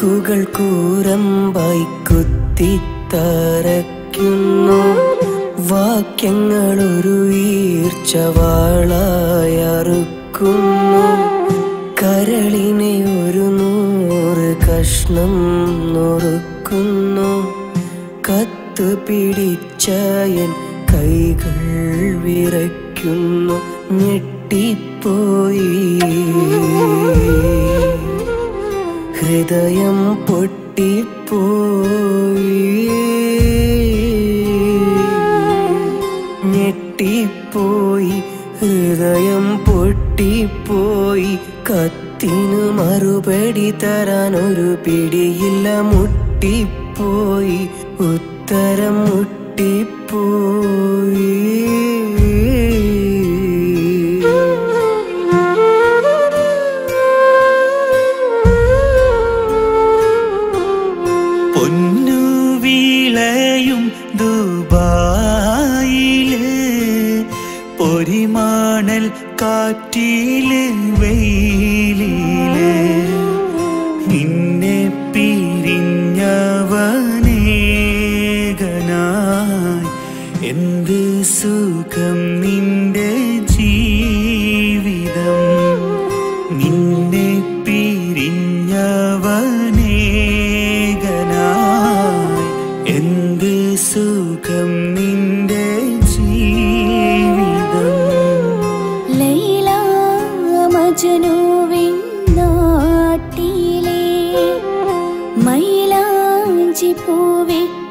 വാക്കുകൾ കൂരമ്പായി കുത്തിത്തറയ്ക്കുന്നു വാക്യങ്ങൾ ഒരു ഈർച്ചവാളായി അറുക്കുന്നു കരളിനെ ഒരു നൂറ് കഷ്ണം നുറുക്കുന്നു കത്ത് പിടിച്ച എൻ കൈകൾ വിറയ്ക്കുന്നു ഞെട്ടിപ്പോയി ഹൃദയം പൊട്ടിപ്പോയി ഞെട്ടിപ്പോയി ഹൃദയം പൊട്ടിപ്പോയി കത്തിനു മറുപടി തരാൻ ഒരു പിടിയില്ല മുട്ടിപ്പോയി ഉത്തരം മുട്ടിപ്പോയി പൊന്നു വിളയും ദുബായില് പൊരിമാണൽ കാറ്റില് വെയിലില് നിന്നെ പിരിഞ്ഞവനേകനായി എന്ത് സുഖം നിന്റെ ജീവിതം നിന്നെ പിരിഞ്ഞവനേകനായി എന്ത് സുഖം നിന്റെ ജീവിതം ലൈല മജ്നുവിൻ നാട്ടിലെ മൈലാഞ്ചി പൂവിട്ട